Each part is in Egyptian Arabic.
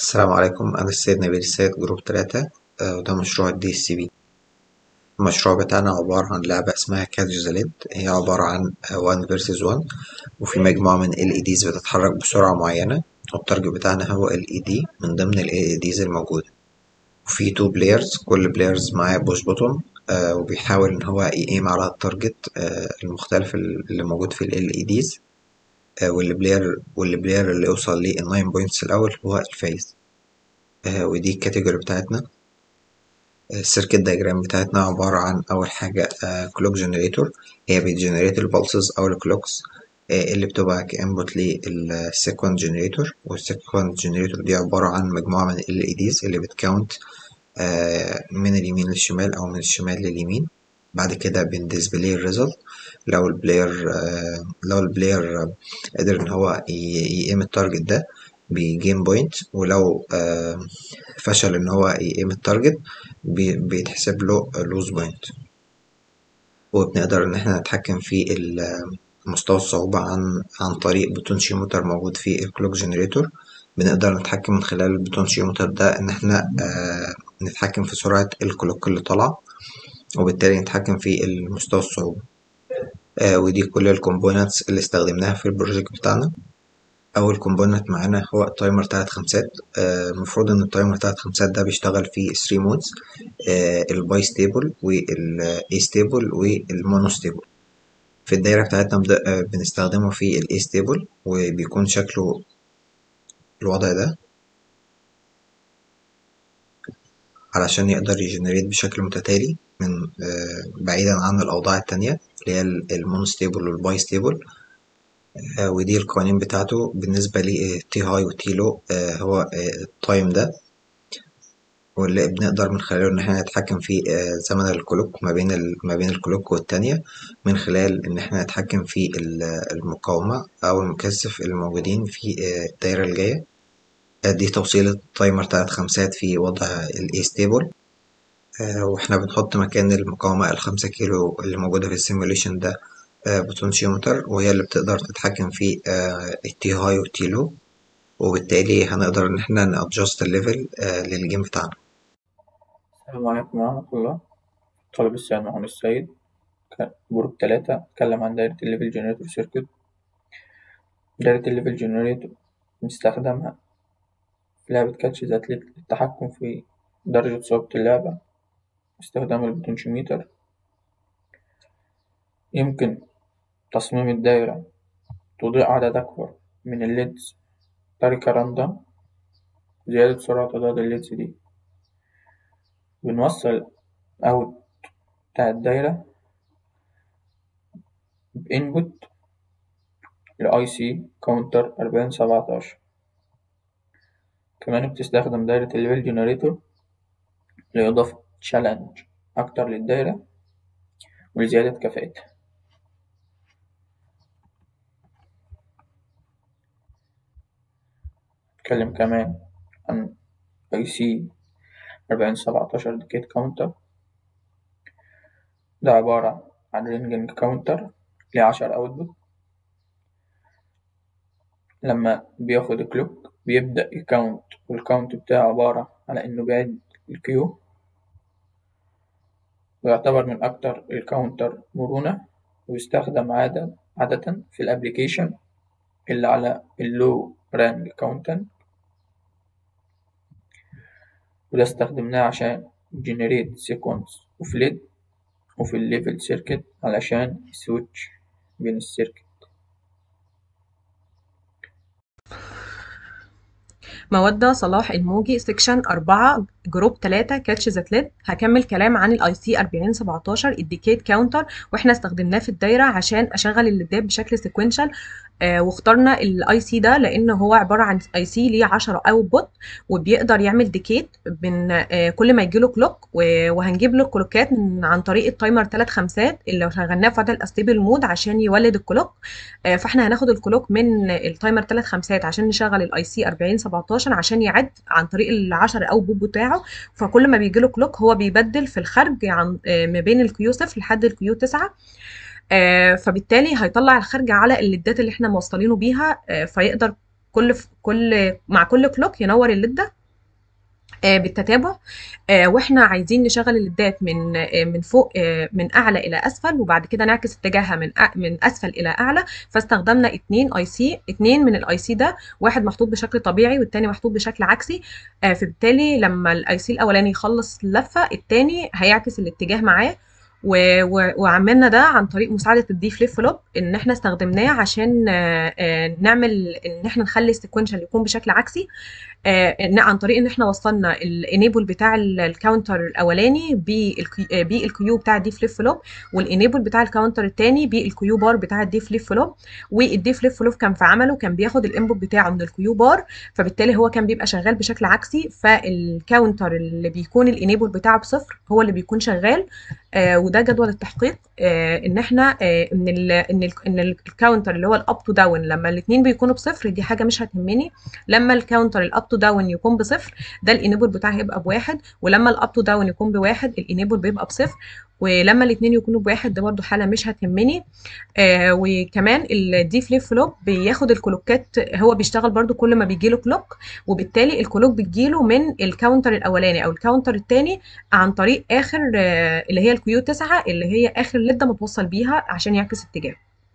السلام عليكم أنا السيد نبيل السيد جروب تلاتة آه، وده مشروع الدي اس سي بي المشروع بتاعنا عبارة عن لعبة اسمها كاتش ذا ليد هي عبارة عن 1 فيرسز 1 وفي مجموعة من ال اي ديز بتتحرك بسرعة معينة والتارجت بتاعنا هو ال اي دي من ضمن ال اي ديز الموجودة وفي تو بلايرز كل بلايرز معاه بوش بوتون آه وبيحاول ان هو يقيم على التارجت آه المختلف اللي موجود في ال اي ديز واللي بلاير واللي بلاير اللي يوصل للناين بوينتس الأول هو الفايز آه ودي الكاتيجوري بتاعتنا السيركت دايجرام بتاعتنا عبارة عن أول حاجة كلوك جنريتور هي بتجنريت البلسز أو الكلوكس اللي بتبقى كإنبوت للسيكوند جنريتور والسيكوند جنريتور دي عبارة عن مجموعة من ال LEDs اللي بتكاونت من اليمين للشمال أو من الشمال لليمين بعد كده بنديسبلاي الريزلت لو البلاير لو البلاير قدر ان هو يقيم التارجت ده بجيم بوينت ولو فشل ان هو يقيم التارجت بيتحسب له لوز بوينت وبنقدر ان احنا نتحكم في مستوى الصعوبة عن عن طريق بوتنشيومتر موجود في الكلوك جنريتور بنقدر نتحكم من خلال البوتنشيومتر ده ان احنا نتحكم في سرعة الكلوك اللي طالعة وبالتالي نتحكم في المستوى الصعوبة آه ودي كل الكومبوننتس اللي استخدمناها في البروجكت بتاعنا أول كومبوننت معانا هو التايمر تلات خمسات المفروض آه إن التايمر تلات خمسات ده بيشتغل في 3 مودز آه الباي ستيبل والاي ستيبل والمونو ستيبل في الدايرة بتاعتنا بنستخدمه في الاي ستيبل وبيكون شكله الوضع ده علشان يقدر يجنريت بشكل متتالي من بعيدا عن الأوضاع التانية اللي هي المونو ستيبل والباي ستيبل ودي القوانين بتاعته بالنسبة لي تي هاي وتي لو هو التايم ده واللي بنقدر من خلاله إن احنا نتحكم في زمن الكلوك ما بين ما بين الكلوك والتانية من خلال إن احنا نتحكم في المقاومة أو المكثف الموجودين في الدايرة الجاية دي توصيلة تايمر تلات خمسات في وضع الاي ستيبل واحنا بنحط مكان المقاومة الخمسة كيلو اللي موجودة في السيموليشن ده بوتنشيومتر وهي اللي بتقدر تتحكم في التي هاي والتي لو وبالتالي هنقدر ان احنا نادجست الليفل للجيم بتاعنا السلام عليكم ورحمة الله طالب السيد محمود السيد جروب تلاتة اتكلم عن دايرة الليفل جنريتور سيركت دايرة الليفل جنريتور بنستخدمها في لعبة كاتش ذات للتحكم في درجة صعوبة اللعبة باستخدام البوتنشيوميتر يمكن تصميم الدايرة تضيء عدد أكبر من الليدز بطريقة راندوم زيادة سرعة تضاد الليدز دي بنوصل أوت بتاع الدايرة بإنبوت لأي سي كاونتر أربعين سبعتاشر كمان بتستخدم دايرة الليفل جنريتور لإضافة تشالنج أكتر للدايرة ولزيادة كفاءتها نتكلم كمان عن اي سي أربعين سبعتاشر ديكيت كاونتر ده عبارة عن رينجنج كاونتر ليه عشر أوتبوت لما بياخد كلوك بيبدأ يكاونت والكاونت بتاعه عبارة على إنه بيعد الكيو ويعتبر من أكتر الكاونتر مرونة ويستخدم عادة عادة في الأبليكيشن اللي على اللو رانج كاونتن وده استخدمناه عشان جنريت سيكونس وفي ليد وفي الليفل سيركت علشان يسويتش بين السيركت مودة صلاح الموجي سيكشن أربعة جروب تلاتة كاتش ذات ليد هكمل كلام عن الاي سي 4017 الديكيت كاونتر واحنا استخدمناه في الدايرة عشان أشغل الليدات بشكل سيكونشال آه واخترنا الاي سي ده لان هو عباره عن اي سي ليه 10 اوتبوت وبيقدر يعمل ديكيت بين آه كل ما يجيله كلوك وهنجيب له كلوكات من عن طريق التايمر 3 خمسات اللي شغلناه في وضع الاستيبل مود عشان يولد الكلوك آه فاحنا هناخد الكلوك من التايمر 3 خمسات عشان نشغل الاي سي 4017 عشان يعد عن طريق ال 10 اوتبوت بتاعه فكل ما بيجيله كلوك هو بيبدل في الخرج عن ما بين الكيو صفر لحد الكيو 9 آه فبالتالي هيطلع الخارج على الليدات اللي احنا موصلينه بيها آه فيقدر كل كل مع كل كلوك ينور الليد ده آه، بالتتابع آه، واحنا عايزين نشغل الليدات من آه، من فوق آه، من اعلى الى اسفل وبعد كده نعكس اتجاهها من أ- من اسفل الى اعلى فاستخدمنا اتنين اي سي اتنين من الاي سي ده واحد محطوط بشكل طبيعي والتاني محطوط بشكل عكسي آه، فبالتالي لما الاي سي الاولاني يخلص اللفه التاني هيعكس الاتجاه معاه و- و- وعملنا ده عن طريق مساعده الدي فليب فلوب ان احنا استخدمناه عشان آه، آه، نعمل ان احنا نخلي السيكونشال يكون بشكل عكسي آه، إن- عن طريق ان احنا وصلنا الانيبل بتاع ال- الكاونتر الاولاني بالكي- آه، بالكيو بتاع الدي فليب فلوب والانيبل بتاع الكاونتر الثاني بالكيو بار بتاع الدي فليب فلوب والدي فليب فلوب كان في عمله كان بياخد الانبوت بتاعه من الكيو بار فبالتالي هو كان بيبقى شغال بشكل عكسي فالكاونتر اللي بيكون الانيبل بتاعه بصفر هو اللي بيكون شغال آه وده جدول التحقيق آه ان احنا آه ان ال ان ال ان الكاونتر اللي هو الاب تو داون لما الاثنين بيكونوا بصفر دي حاجه مش هتهمني لما الكاونتر الاب تو داون يكون بصفر ده الانيبل بتاعه هيبقى بواحد ولما الاب تو داون يكون بواحد الانيبل بيبقى بصفر ولما الاثنين يكونوا بواحد ده برضو حاله مش هتهمني آه وكمان الدي فليب فلوب بياخد الكلوكات هو بيشتغل برضو كل ما بيجيله كلوك وبالتالي الكلوك بتجيله من الكاونتر الاولاني او الكاونتر الثاني عن طريق اخر آه اللي هي الكيو 9 اللي هي اخر لده متوصل بيها عشان يعكس اتجاه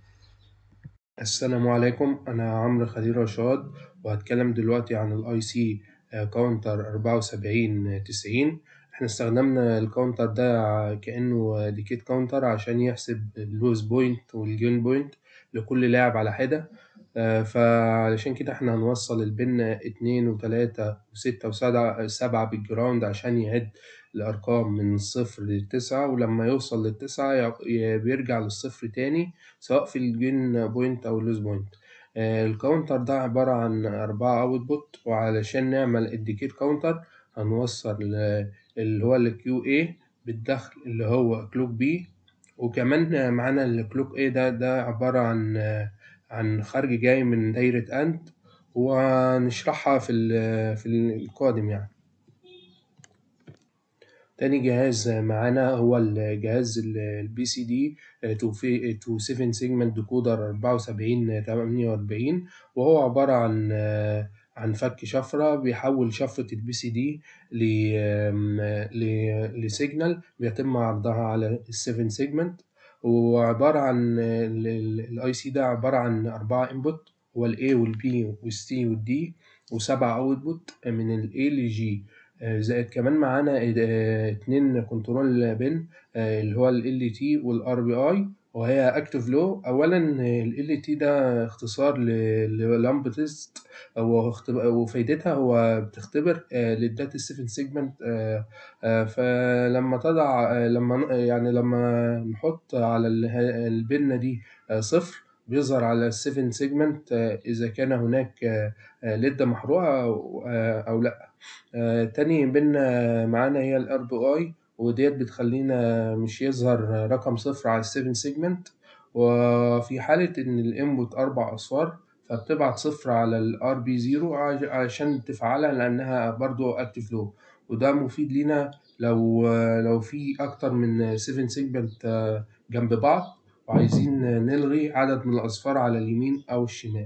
السلام عليكم أنا عمرو خليل رشاد وهتكلم دلوقتي عن الاي سي كاونتر أربعة وسبعين تسعين احنا استخدمنا الكاونتر ده كأنه ديكيت كاونتر عشان يحسب اللوز بوينت والجين بوينت لكل لاعب على حدة آه، فعلشان كده احنا هنوصل البن اتنين وتلاتة وستة وسبعة سبعة بالجراوند عشان يعد الأرقام من الصفر للتسعة ولما يوصل للتسعة ي- ي- بيرجع للصفر تاني سواء في الجين بوينت أو اللوز بوينت آه، الكاونتر ده عبارة عن أربعة أوتبوت وعلشان نعمل الديكيت كاونتر هنوصل ل- اللي هو الكيو اي بالدخل اللي هو كلوك بي وكمان معانا الكلوك اي ده ده عبارة عن عن خرج جاي من دايرة أند وهنشرحها في ال- في القادم يعني تاني جهاز معانا هو الجهاز البي سي دي تو 7 سيجمنت ديكودر 74 48 وهو عبارة عن عن فك شفرة بيحول شفرة البي سي دي لسيجنال بيتم عرضها على السيفن سيجمنت وعبارة عن الاي سي ده عبارة عن أربعة انبوت هو الاي والبي والسي والدي وسبعة اوتبوت من الاي للجي زائد كمان معانا اه اتنين كنترول بن اه اللي هو ال تي والار بي اي وهي اكتف لو اولا ال تي ده اختصار للامب تيست وفايدتها هو بتختبر للداتا 7 سيجمنت فلما تضع لما يعني لما نحط على البنة دي صفر بيظهر على ال 7 سيجمنت اذا كان هناك لدة محروقة او لا تاني بينا معانا هي الار بي اي وديت بتخلينا مش يظهر رقم صفر على السيفن سيجمنت وفي حالة إن الانبوت أربع أصفار فبتبعت صفر على الار بي زيرو عشان تفعلها لأنها برضو اكتف لو وده مفيد لينا لو لو في أكتر من 7 سيجمنت جنب بعض وعايزين نلغي عدد من الأصفار على اليمين أو الشمال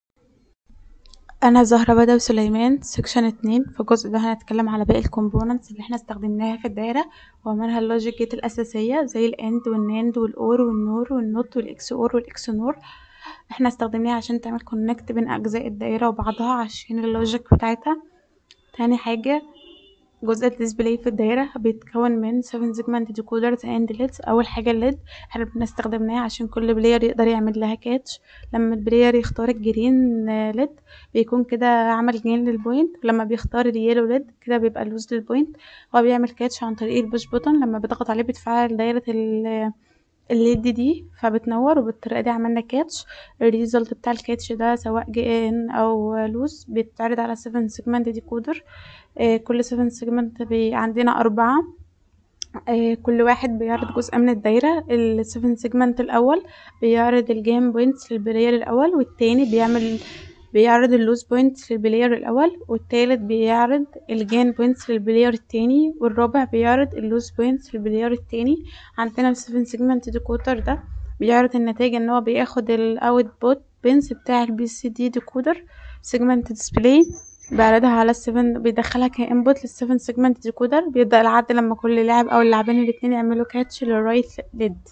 انا زهرة بدوي سليمان سكشن اتنين في الجزء ده هنتكلم على باقي الكومبوننتس اللي احنا استخدمناها في الدايرة ومنها اللوجيك جيت الاساسية زي الاند والناند والاور والنور والنوت والاكس اور والاكس نور احنا استخدمناها عشان تعمل كونكت بين اجزاء الدايرة وبعضها عشان اللوجيك بتاعتها تاني حاجة جزء الديسبلاي في الدايرة بيتكون من 7 سيجمنت ديكودرز اند ليدز اول حاجة الليد احنا بنستخدمناها عشان كل بلاير يقدر يعمل لها كاتش لما البلاير يختار الجرين ليد بيكون كده عمل جين للبوينت لما بيختار اليلو ليد كده بيبقى لوز للبوينت هو بيعمل كاتش عن طريق البوش بوتون لما بضغط عليه بتفعل دايرة الليد دي فبتنور وبالطريقة دي عملنا كاتش الريزلت بتاع الكاتش ده سواء جين او لوز بيتعرض على 7 سيجمنت ديكودر آه كل 7 سيجمنت عندنا أربعة آه كل واحد بيعرض جزء من الدايرة ال 7 سيجمنت الأول بيعرض الجيم بوينتس للبلاير الأول والتاني بيعمل بيعرض اللوز بوينتس للبلاير الأول والتالت بيعرض الجين بوينتس للبلاير التاني والرابع بيعرض اللوز بوينتس للبلاير التاني عندنا ال 7 سيجمنت ديكودر ده بيعرض النتائج ان هو بياخد الاوت بوت بنس بتاع البي سي دي ديكودر سيجمنت ديسبلاي بيعرضها على السفن بيدخلها كانبوت للسفن سيجمنت ديكودر بيبدأ العد لما كل لاعب أو اللاعبين الاتنين يعملوا كاتش للرايت ليد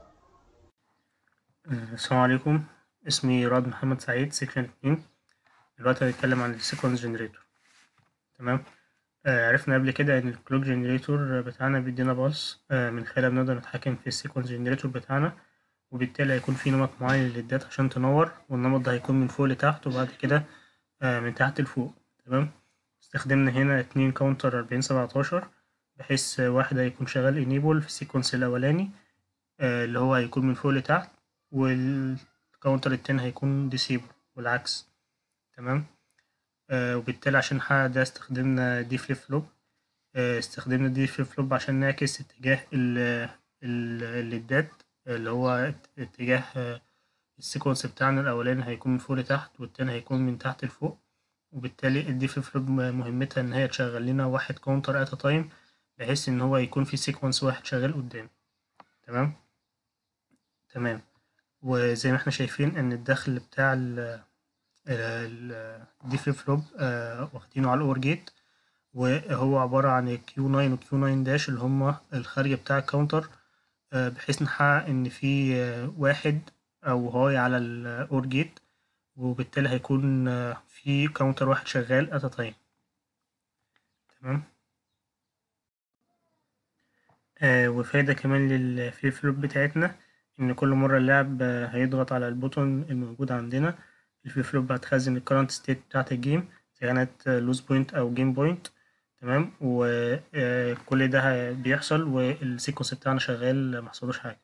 آه، السلام عليكم اسمي راد محمد سعيد سيكشن اتنين دلوقتي هنتكلم عن السيكونس جنريتور تمام آه عرفنا قبل كده ان الكلوك جنريتور بتاعنا بيدينا باص آه من خلالها بنقدر نتحكم في السيكونس جنريتور بتاعنا وبالتالي هيكون في نمط معين للداتا عشان تنور والنمط ده هيكون من فوق لتحت وبعد كده آه من تحت لفوق تمام استخدمنا هنا اتنين كاونتر أربعين سبعتاشر بحيث واحد هيكون شغال انيبل في السيكونس الأولاني آه اللي هو هيكون من فوق لتحت والكاونتر التاني هيكون ديسيبل والعكس تمام آه وبالتالي عشان نحقق ده استخدمنا دي فليب فلوب آه استخدمنا دي فليب فلوب عشان نعكس اتجاه ال ال الليدات اللي هو اتجاه آه السيكونس بتاعنا الأولاني هيكون من فوق لتحت والتاني هيكون من تحت لفوق وبالتالي الدي فليب فلوب مهمتها إن هي تشغل لنا واحد كاونتر ات تايم بحيث إن هو يكون في سيكونس واحد شغال قدام تمام تمام وزي ما احنا شايفين ان الدخل بتاع ال الدي فليب فلوب واخدينه على الاور جيت وهو عبارة عن كيو 9 وكيو 9 داش اللي هما الخارجة بتاع الكاونتر آه، بحيث نحقق ان في آه، واحد او هاي على الاور جيت وبالتالي هيكون آه، في كاونتر واحد شغال ات تايم تمام آه، وفايدة كمان للفليب فلوب بتاعتنا إن كل مرة اللاعب آه، هيضغط على البوتون الموجود عندنا الفليب فلوب هتخزن الكرنت ستيت بتاعت الجيم إذا كانت لوز بوينت أو جيم بوينت تمام وكل ده ه- بيحصل والسيكونس بتاعنا شغال محصلوش حاجة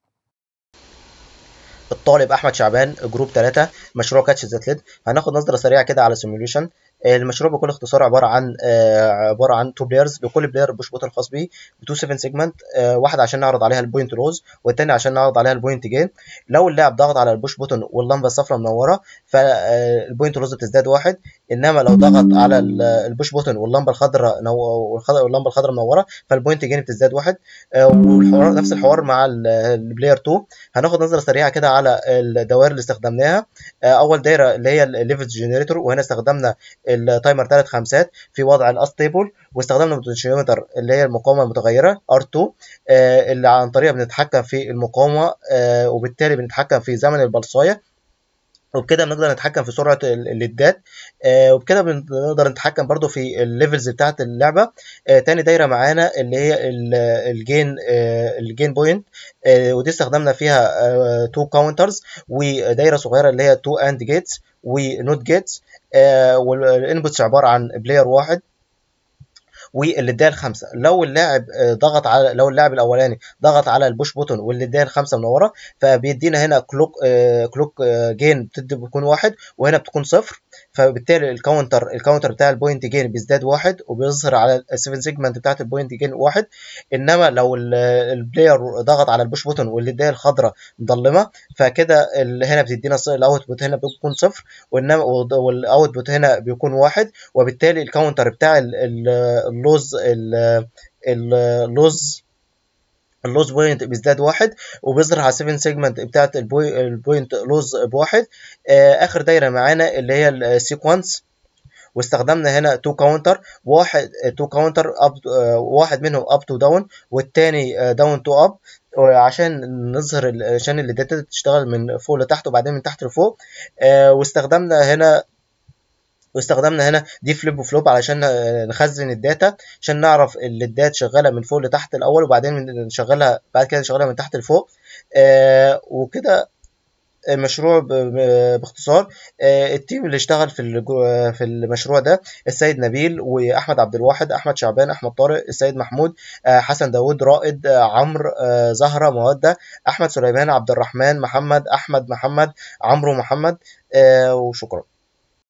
الطالب احمد شعبان جروب 3 مشروع كاتش ذات ليد هناخد نظره سريعه كده على سيميوليشن المشروع بكل اختصار عباره عن آه، عباره عن تو بلايرز لكل بلاير بوش بوتن خاص بيه بتو 7 سيجمنت واحد عشان نعرض عليها البوينت لوز والتاني عشان نعرض عليها البوينت جين لو اللاعب ضغط على البوش بوتن واللمبه الصفراء منوره فالبوينت لوز بتزداد واحد انما لو ضغط على ال- البوش بوتن واللمبه الخضراء نو... والخض- واللمبه الخضراء منوره فالبوينت جين بتزداد واحد آه، والحوار نفس الحوار مع ال- البلاير 2 هناخد نظره سريعه كده على الدوائر اللي استخدمناها آه، اول دايره اللي هي الليفل جنريتور وهنا استخدمنا التايمر ثلاث خمسات في وضع الاستيبل واستخدمنا البوتنشيومتر اللي هي المقاومه المتغيره R2 آه، اللي عن طريقها بنتحكم في المقاومه آه، وبالتالي بنتحكم في زمن البلصايه وبكده بنقدر نتحكم في سرعه ال- الليدات آه، وبكده بنقدر نتحكم برضو في الليفلز بتاعه اللعبه آه، تاني دايره معانا اللي هي ال- الجين آه، الجين بوينت آه، ودي استخدمنا فيها تو كاونترز ودايره صغيره اللي هي تو اند جيتس ونوت جيتس والانبوتس عباره عن بلاير واحد والليدايه الخمسه لو اللاعب آه، ضغط على لو اللاعب الاولاني ضغط على البوش بوتون والليدايه الخمسه منوره فبيدينا هنا كلوك آه، كلوك آه، جين بتدي بتكون واحد وهنا بتكون صفر فبالتالي الكاونتر الكاونتر بتاع البوينت جين بيزداد واحد وبيظهر على السيفن سيجمنت بتاعت البوينت جين واحد انما لو ال- البلاير ضغط على البوش بوتون والليدايه الخضراء مظلمه فكده ال- هنا بتدينا ص- الاوتبوت هنا بيكون صفر وانما والاوتبوت هنا بيكون واحد وبالتالي الكاونتر بتاع ال- ال- اللوز ال- ال- اللوز اللوز بوينت بيزداد واحد وبيظهر على 7 سيجمنت بتاعت البوي البوينت لوز بواحد آه اخر دايره معانا اللي هي السيكونس واستخدمنا هنا تو كاونتر واحد تو كاونتر اب واحد منهم اب تو داون والتاني داون تو اب عشان نظهر ال- عشان الداتا تشتغل من فوق لتحت وبعدين من تحت لفوق آه واستخدمنا هنا واستخدمنا هنا دي فليب وفلوب علشان نخزن الداتا عشان نعرف ال- الداتا شغاله من فوق لتحت الاول وبعدين من- نشغلها بعد كده نشغلها من تحت لفوق آه وكده مشروع ب- ب- باختصار آه، التيم اللي اشتغل في الجو- في المشروع ده السيد نبيل واحمد عبد الواحد احمد شعبان احمد طارق السيد محمود آه، حسن داوود رائد آه، عمرو آه، زهره موده احمد سليمان عبد الرحمن محمد احمد محمد عمرو محمد آه، وشكرا